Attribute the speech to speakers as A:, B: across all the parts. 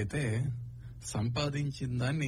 A: అయితే సంపాదించిన దాన్ని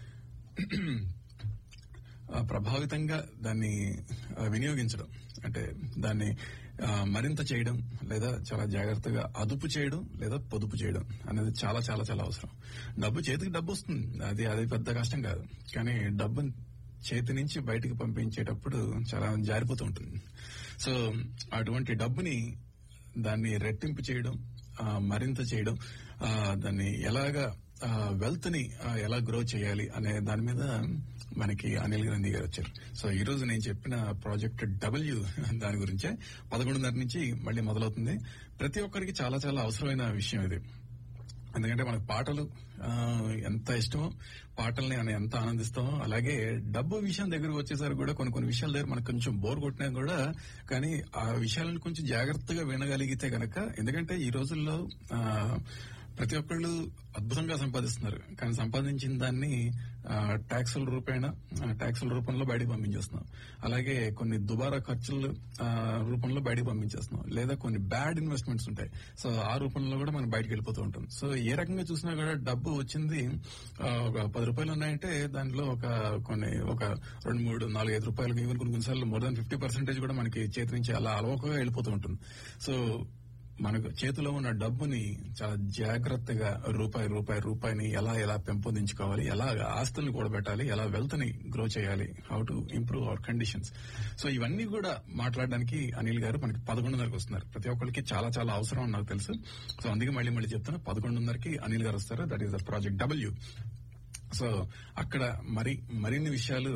A: ఆ, ప్రభావితంగా దాన్ని ఆ, వినియోగించడం అంటే దాన్ని ఆ, మరింత చేయడం లేదా చాలా జాగ్రత్తగా అదుపు చేయడం లేదా పొదుపు చేయడం అనేది చాలా చాలా చాలా అవసరం డబ్బు చేతికి డబ్బు వస్తుంది అది అది పెద్ద కష్టం కాదు కానీ డబ్బు చేతి నుంచి బయటికి పంపించేటప్పుడు చాలా జారిపోతూ ఉంటుంది సో అటువంటి డబ్బుని దాన్ని రెట్టింపు చేయడం ఆ, మరింత చేయడం ఆ, దాన్ని ఎలాగా వెల్త్ ని ఆ, ఎలా గ్రో చేయాలి అనే దాని మీద మనకి అనిల్ గాంధీ గారు వచ్చారు సో ఈ రోజు నేను చెప్పిన ప్రాజెక్ట్ డబ్ల్యూ దాని గురించే పదకొండున్నర నుంచి మళ్ళీ మొదలవుతుంది ప్రతి ఒక్కరికి చాలా చాలా అవసరమైన విషయం ఇది ఎందుకంటే మనకు పాటలు ఆ, ఎంత ఇష్టమో పాటల్ని మనం ఎంత ఆనందిస్తామో అలాగే డబ్బు విషయం దగ్గరకు వచ్చేసరికి కూడా కొన్ని కొన్ని విషయాల దగ్గర మనకు కొంచెం బోర్ కొట్టినా కూడా కానీ ఆ విషయాలను కొంచెం జాగ్రత్తగా వినగలిగితే గనక ఎందుకంటే ఈ రోజుల్లో ఆ, ప్రతి ఒక్కళ్ళు అద్భుతంగా సంపాదిస్తున్నారు కానీ సంపాదించిన దాన్ని ట్యాక్సుల రూపేణ ట్యాక్సుల రూపంలో బయటకు పంపించేస్తున్నాం అలాగే కొన్ని దుబారా ఖర్చుల ఆ, రూపంలో బయటకు పంపించేస్తున్నాం లేదా కొన్ని బ్యాడ్ ఇన్వెస్ట్మెంట్స్ ఉంటాయి సో ఆ రూపంలో కూడా మనం బయటకు వెళ్ళిపోతూ ఉంటాం సో ఏ రకంగా చూసినా కూడా డబ్బు వచ్చింది ఆ, ఒక పది రూపాయలు ఉన్నాయంటే దాంట్లో ఒక కొన్ని ఒక రెండు మూడు నాలుగు ఐదు రూపాయలు ఈవెన్ కొన్ని కొన్నిసార్లు మోర్ దాన్ ఫిఫ్టీ పర్సెంటేజ్ కూడా మనకి చేతి నుంచి అలా అలవకగా వెళ్ళిపోతూ ఉంటుంది సో మనకు చేతిలో ఉన్న డబ్బుని చాలా జాగ్రత్తగా రూపాయి రూపాయి రూపాయిని ఎలా ఎలా పెంపొందించుకోవాలి ఎలా ఆస్తుల్ని కూడబెట్టాలి ఎలా వెల్త్ ని గ్రో చేయాలి how to improve our conditions so ఇవన్నీ కూడా మాట్లాడడానికి అనిల్ గారు మనకి పదకొండున్నరకు వస్తున్నారు ప్రతి ఒక్కరికి చాలా చాలా అవసరం అని నాకు తెలుసు సో అందుకే మళ్ళీ మళ్ళీ చెప్తున్నా పదకొండున్నరకి అనిల్ గారు వస్తారు that is the project W so అక్కడ మరి మరిన్ని విషయాలు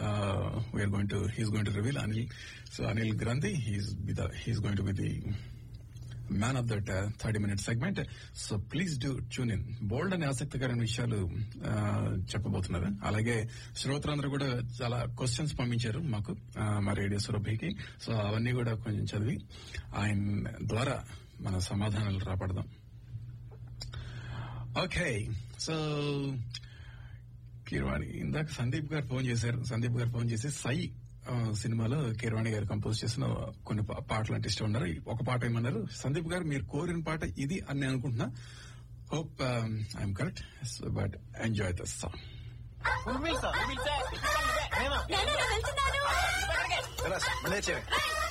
A: we're going to he's going to reveal Anil so Anil Granthi he's he's going to be the man of that thirty minute segment so please do tune in bold అనే ఆసక్తికరమైన విషయాలు ఆ, చెప్పబోతున్నారు అలాగే శ్రోతలందరూ కూడా చాలా క్వశ్చన్స్ పంపించారు మాకు ఆ, మా రేడియో సురభికి సో అవన్నీ కూడా కొంచెం చదివి ఆయన ద్వారా మన సమాధానాలు రాబడదాం ఓకే సో కీరవాణి ఇందాక సందీప్ గారు ఫోన్ చేశారు సందీప్ గారు ఫోన్ చేసి సై ఆ, సినిమాలో కీరవాణి గారు కంపోజ్ చేసిన కొన్ని పా- పాటలు అంటే ఇష్టం ఉన్నారు ఒక పాట ఏమన్నారు సందీప్ గారు మీరు కోరిన పాట ఇది అని నేను అనుకుంటున్నా hope I'm correct but enjoy the song
B: Urmil sir Urmil sir
C: నాన్న, నేను వెళ్తున్నాను
D: మళ్ళీ వచ్చేవే